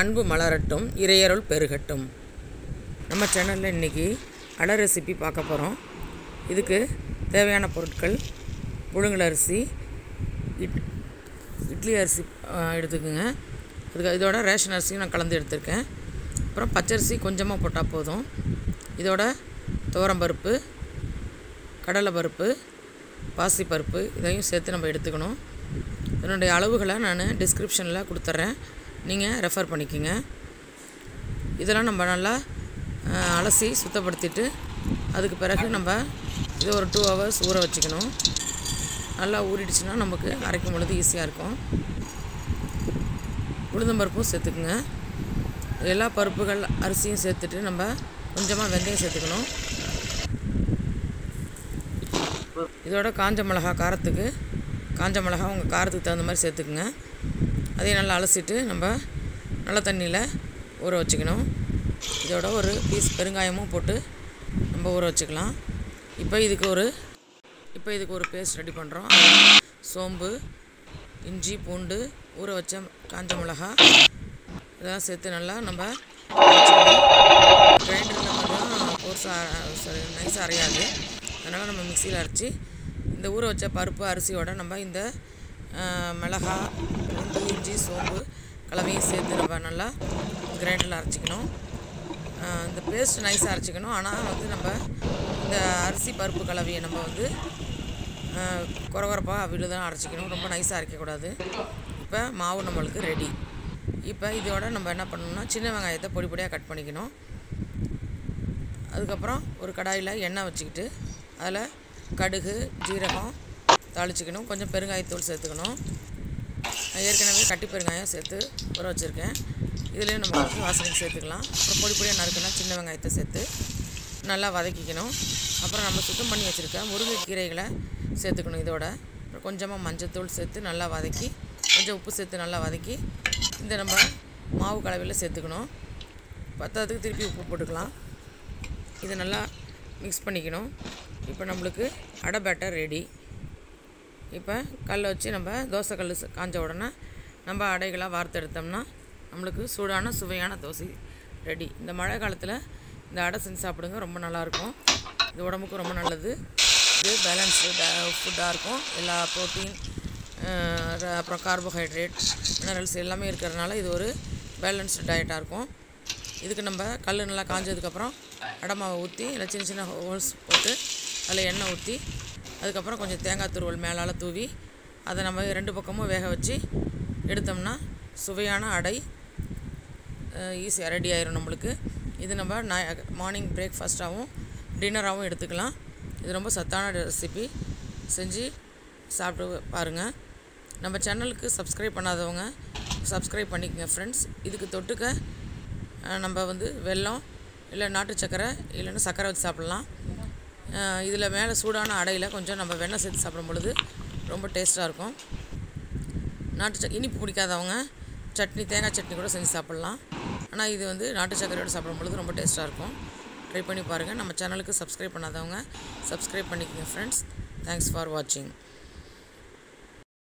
அன்பு மலரட்டும் இறையருள் பெருகட்டும் நம்ம சேனலில் இன்றைக்கி அடை ரெசிபி பார்க்க போகிறோம் இதுக்கு தேவையான பொருட்கள் புழுங்கல் அரிசி இட் இட்லி அரிசி ஆ, எடுத்துக்கோங்க அதுக்கு இதோட ரேஷன் அரிசியும் நான் கலந்து எடுத்திருக்கேன் அப்புறம் பச்சரிசி கொஞ்சமாக போட்டால் போதும் இதோட துவரம்பருப்பு கடலைப்பருப்பு பாசிப்பருப்பு இதையும் சேர்த்து நம்ம எடுத்துக்கணும் இதனுடைய அளவுகளை நான் டிஸ்கிரிப்ஷனில் கொடுத்துட்றேன் நீங்கள் ரெஃபர் பண்ணிக்கோங்க இதெல்லாம் நம்ம நல்லா அஹ், அலசி சுத்தப்படுத்திட்டு அதுக்கு பிறகு நம்ம இதை ஒரு டூ ஹவர்ஸ் ஊற வச்சுக்கணும் நல்லா ஊறிடுச்சுன்னா நமக்கு அரைக்கும் பொழுது ஈஸியாக இருக்கும் உளுந்தம்பருப்பும் சேர்த்துக்குங்க எல்லா பருப்புகள் அரிசியும் சேர்த்துட்டு நம்ம கொஞ்சமாக வெந்தயம் சேர்த்துக்கணும் இதோட காஞ்ச மிளகா காரத்துக்கு காஞ்ச மிளகா உங்கள் காரத்துக்கு தகுந்த மாதிரி சேர்த்துக்குங்க அதையும் நல்லா அலசிட்டு நம்ம நல்ல தண்ணியில் ஊற வச்சுக்கணும் இதோட ஒரு பீஸ் பெருங்காயமும் போட்டு நம்ம ஊற வச்சுக்கலாம் இப்போ இதுக்கு ஒரு இப்போ இதுக்கு ஒரு பேஸ்ட் ரெடி பண்ணுறோம் சோம்பு இஞ்சி பூண்டு ஊற வச்ச காஞ்ச மிளகா இதெல்லாம் சேர்த்து நல்லா நம்ம கிரைண்டரில் கொஞ்சம் கோர்ஸாக நைஸாக அரையாது அதனால் நம்ம மிக்சியில் அரைச்சி இந்த ஊற வச்ச பருப்பு அரிசியோட நம்ம இந்த அஹ், மிளகா பூண்டு இஞ்சி சோம்பு கலவையும் சேர்த்து நம்ம நல்லா கிரைண்டரில் அரைச்சிக்கணும் அஹ், இந்த பேஸ்ட் நைஸாக அரைச்சிக்கணும் ஆனால் வந்து நம்ம இந்த அரிசி பருப்பு கலவையை நம்ம வந்து குறகுறப்பாக விழுதான் அரைச்சிக்கணும் ரொம்ப நைஸாக அரைக்கக்கூடாது இப்போ மாவு நம்மளுக்கு ரெடி இப்போ இதோட நம்ம என்ன பண்ணணும்னா சின்ன வெங்காயத்தை பொடி பொடியாக கட் பண்ணிக்கணும் அதுக்கப்புறம் ஒரு கடாயில் எண்ணெய் வச்சுக்கிட்டு அதில் கடுகு ஜீரகம் தாளிச்சிக்கணும் கொஞ்சம் பெருங்காயத்தூள் சேர்த்துக்கணும் நான் ஏற்கனவே கட்டி பெருங்காயம் சேர்த்து ஊற வச்சுருக்கேன் இதுலேயும் நம்ம வந்து வாசனைக்கு சேர்த்துக்கலாம் அப்புறம் பொடி பொடியாக நறுக்குனா சின்ன வெங்காயத்தை சேர்த்து நல்லா வதக்கிக்கணும் அப்புறம் நம்ம சுத்தம் பண்ணி வச்சுருக்க முருங்கைக்கீரைகளை சேர்த்துக்கணும் இதோட அப்புறம் கொஞ்சமாக மஞ்சத்தூள் சேர்த்து நல்லா வதக்கி கொஞ்சம் உப்பு சேர்த்து நல்லா வதக்கி இந்த நம்ம மாவு கலவையில் சேர்த்துக்கணும் பத்தாததுக்கு திருப்பி உப்பு போட்டுக்கலாம் இதை நல்லா மிக்ஸ் பண்ணிக்கணும் இப்போ நம்மளுக்கு அடை பேட்டர் ரெடி இப்போ கல்லை வச்சு நம்ம தோசை கல் காஞ்ச உடனே நம்ம அடைகளாக வார்த்து எடுத்தோம்னா நம்மளுக்கு சூடான சுவையான தோசை ரெடி இந்த மழை காலத்தில் இந்த அடை செஞ்சு சாப்பிடுங்க ரொம்ப நல்லாயிருக்கும் இது உடம்புக்கு ரொம்ப நல்லது இது பேலன்ஸ்டு ஃபுட்டாக இருக்கும் எல்லா ப்ரோட்டீன் அப்புறம் கார்போஹைட்ரேட் மினரல்ஸ் எல்லாமே இருக்கிறதுனால இது ஒரு பேலன்ஸ்டு டயட்டாக இருக்கும் இதுக்கு நம்ம கல் நல்லா காஞ்சதுக்கப்புறம் அடை மாவை ஊற்றி இல்லை சின்ன சின்ன ஹோல்ஸ் போட்டு அதில் எண்ணெய் ஊற்றி அதுக்கப்புறம் கொஞ்சம் தேங்காய் துருவல் மேலால் தூவி அதை நம்ம ரெண்டு பக்கமும் வேக வச்சு எடுத்தோம்னா சுவையான அடை ஈஸியாக ரெடி ஆயிரும் நம்மளுக்கு இது நம்ம மார்னிங் பிரேக்ஃபாஸ்ட்டாகவும் டின்னராகவும் எடுத்துக்கலாம் இது ரொம்ப சத்தான ரெசிபி செஞ்சு சாப்பிட்டு பாருங்கள் நம்ம சேனலுக்கு சப்ஸ்கிரைப் பண்ணாதவங்க சப்ஸ்கிரைப் பண்ணிக்கங்க ஃப்ரெண்ட்ஸ் இதுக்கு தொட்டுக்க அஹ், நம்ம வந்து வெல்லம் இல்லை நாட்டு சக்கரை இல்லைன்னா சக்கரை வச்சு சாப்பிட்லாம் இதில் மேலே சூடான அடையில் கொஞ்சம் நம்ம வெண்ணெய் சேர்த்து சாப்பிடும் பொழுது ரொம்ப டேஸ்ட்டாக இருக்கும் நாட்டு சக் இனிப்பு பிடிக்காதவங்க சட்னி தேங்காய் சட்னி கூட செஞ்சு சாப்பிட்லாம் ஆனால் இது வந்து நாட்டு சக்கரையோடு சாப்பிடும் பொழுது ரொம்ப டேஸ்ட்டாக இருக்கும் ட்ரை பண்ணி பாருங்கள் நம்ம சேனலுக்கு சப்ஸ்கிரைப் பண்ணாதவங்க சப்ஸ்கிரைப் பண்ணிக்கோங்க ஃப்ரெண்ட்ஸ் தேங்க்ஸ் ஃபார் வாட்சிங்